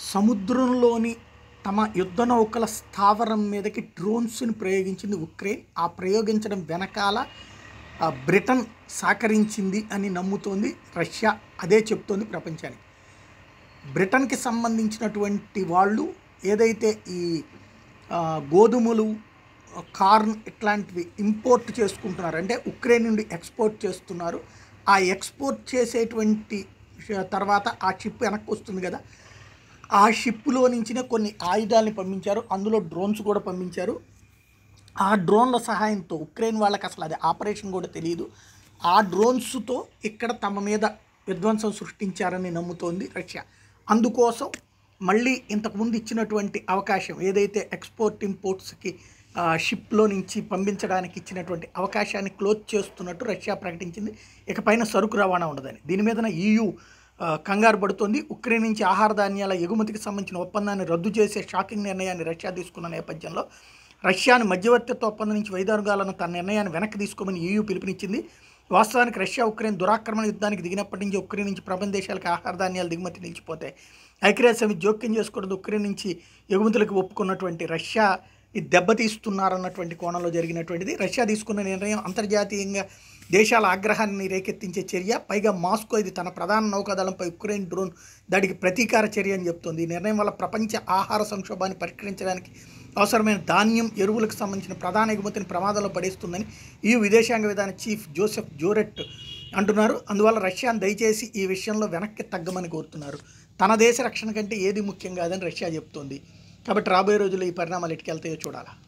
సముద్రంలోని తమ యుద్ధ నౌకల స్థావరం మీదకి డ్రోన్స్ని ప్రయోగించింది ఉక్రెయిన్ ఆ ప్రయోగించడం వెనకాల ఆ, బ్రిటన్ సహకరించింది అని నమ్ముతోంది రష్యా అదే చెప్తోంది ప్రపంచానికి బ్రిటన్కి సంబంధించినటువంటి వాళ్ళు ఏదైతే ఈ ఆ, గోధుమలు ఆ, కార్న్ ఇట్లాంటివి ఇంపోర్ట్ చేసుకుంటున్నారు అంటే ఉక్రెయిన్ నుండి ఎక్స్పోర్ట్ చేస్తున్నారు ఆ ఎక్స్పోర్ట్ చేసేటువంటి ష- తర్వాత ఆ షిప్ వెనక్కి వస్తుంది కదా ఆ షిప్లో నుంచినే కొన్ని ఆయుధాలని పంపించారు అందులో డ్రోన్స్ కూడా పంపించారు ఆ డ్రోన్ల సహాయంతో ఉక్రెయిన్ వాళ్ళకి అసలు అది ఆపరేషన్ కూడా తెలియదు ఆ డ్రోన్స్తో ఇక్కడ తమ మీద విధ్వంసం సృష్టించారని నమ్ముతోంది రష్యా అందుకోసం మళ్ళీ ఇంతకుముందు ఇచ్చినటువంటి అవకాశం ఏదైతే ఎక్స్పోర్ట్ ఇంపోర్ట్స్కి షిప్లో నుంచి పంపించడానికి ఇచ్చినటువంటి అవకాశాన్ని క్లోజ్ చేస్తున్నట్టు రష్యా ప్రకటించింది ఇకపైన సరుకు రవాణా ఉండదని దీని మీదన ఈయూ కంగారు పడుతోంది ఉక్రెయిన్ నుంచి ఆహార ధాన్యాల ఎగుమతికి సంబంధించిన ఒప్పందాన్ని రద్దు చేసే షాకింగ్ నిర్ణయాన్ని రష్యా తీసుకున్న నేపథ్యంలో రష్యాను మధ్యవర్తిత్వ ఒప్పందం నుంచి వైదొలగాలన్న తన నిర్ణయాన్ని వెనక్కి తీసుకోమని EU పిలుపునిచ్చింది వాస్తవానికి రష్యా ఉక్రెయిన్ దురాక్రమణ యుద్ధానికి దిగినప్పటి నుంచి ఉక్రెయిన్ నుంచి ప్రపంచ దేశాలకు ఆహార ధాన్యాల దిగుమతి నిలిచిపోతాయి ఐక్యరాజ్య సమితి జోక్యం చేసుకోవడం ఉక్రెయిన్ నుంచి ఎగుమతులకు ఒప్పుకున్నటువంటి రష్యా ఈ దెబ్బతీస్తున్నారన్నటువంటి కోణంలో జరిగినటువంటిది రష్యా తీసుకున్న నిర్ణయం అంతర్జాతీయంగా దేశాల ఆగ్రహాన్ని రేకెత్తించే చర్య పైగా మాస్కో ఇది తన ప్రధాన నౌకాదళంపై ఉక్రెయిన్ డ్రోన్ దాడికి ప్రతీకార చర్య అని చెప్తోంది ఈ నిర్ణయం వల్ల ప్రపంచ ఆహార సంక్షోభాన్ని పరిష్కరించడానికి అవసరమైన ధాన్యం ఎరువులకు సంబంధించిన ప్రధాన ఎగుమతిని ప్రమాదంలో పడేస్తుందని ఈ విదేశాంగ విధాన చీఫ్ జోసెఫ్ జోరెట్ అంటున్నారు అందువల్ల రష్యాను దయచేసి ఈ విషయంలో వెనక్కి తగ్గమని కోరుతున్నారు తన దేశ రక్షణ కంటే ఏది ముఖ్యం కాదని రష్యా చెప్తోంది కాబట్టి రాబోయే రోజుల్లో ఈ పరిణామాలు ఎటుకెళ్తాయో చూడాలి